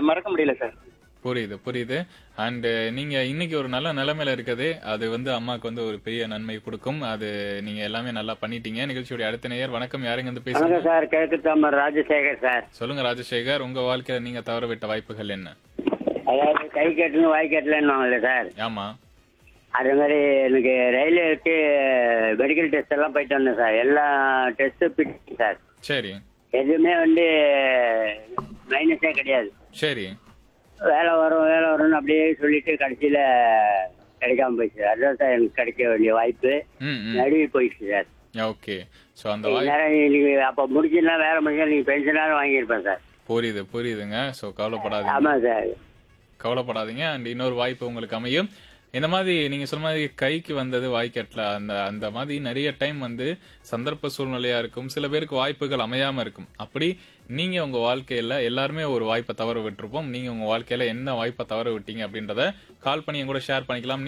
மறக்க முடியல சார் புரியுது புரியுது அண்ட் நீங்க இன்னைக்கு ஒரு நல்ல நிலைமையில இருக்குது அது வந்து அம்மாக்கு வந்து ஒரு பெரிய நன்மை கொடுக்கும் அது நீங்க எல்லாமே நல்லா பண்ணிட்டீங்க நிகழ்ச்சியோட அடுத்த நேயர் வணக்கம் யாருங்க வந்து பேசுங்க வணக்கம் சார் கிழக்கு தாமர் ராஜசேகர் சார் சொல்லுங்க ராஜசேகர் உங்க வாழ்க்கையில நீங்க தவற விட்ட வாய்ப்புகள் என்ன அதாவது கை கட்டணும் வாய் கட்டலன்னு சார் ஆமா அதே மாதிரி எனக்கு ரயில்வேக்கு மெடிக்கல் டெஸ்ட் எல்லாம் போயிட்டு வந்தேன் சார் எல்லா டெஸ்ட்டும் பிடிக்கும் சார் சரி எதுவுமே வந்து மைனஸே கிடையாது சரி வேலை வரும் வேலை வரும்னு அப்படியே சொல்லிட்டு கடைசியில கிடைக்காம போயிடுச்சு அதுதான் சார் எனக்கு கிடைக்க வேண்டிய வாய்ப்பு ம் ம் நடுவி போயிடுச்சு சார் ஓகே ஸோ அந்த வாய்ப்பு நேரம் நீங்க அப்ப முடிச்சுன்னா வேற முடிஞ்சா நீங்க பென்ஷனாலும் வாங்கியிருப்பேன் சார் புரியுது புரியுதுங்க ஸோ கவலைப்படாதீங்க ஆமா சார் கவலைப்படாதீங்க அண்ட் இன்னொரு வாய்ப்பு உங்களுக்கு அமையும் இந்த மாதிரி நீங்க சொன்ன மாதிரி கைக்கு வந்தது வாய்க்கட்டல அந்த அந்த மாதிரி நிறைய டைம் வந்து சந்தர்ப்ப சூழ்நிலையா இருக்கும் சில பேருக்கு வாய்ப்புகள் அமையாம இருக்கும் அப்படி நீங்க உங்க வாழ்க்கையில எல்லாருமே ஒரு வாய்ப்பை தவற விட்டுருப்போம் நீங்க உங்க வாழ்க்கையில என்ன வாய்ப்பை தவற விட்டீங்க அப்படின்றத கால் பண்ணி என் கூட ஷேர் பண்ணிக்கலாம்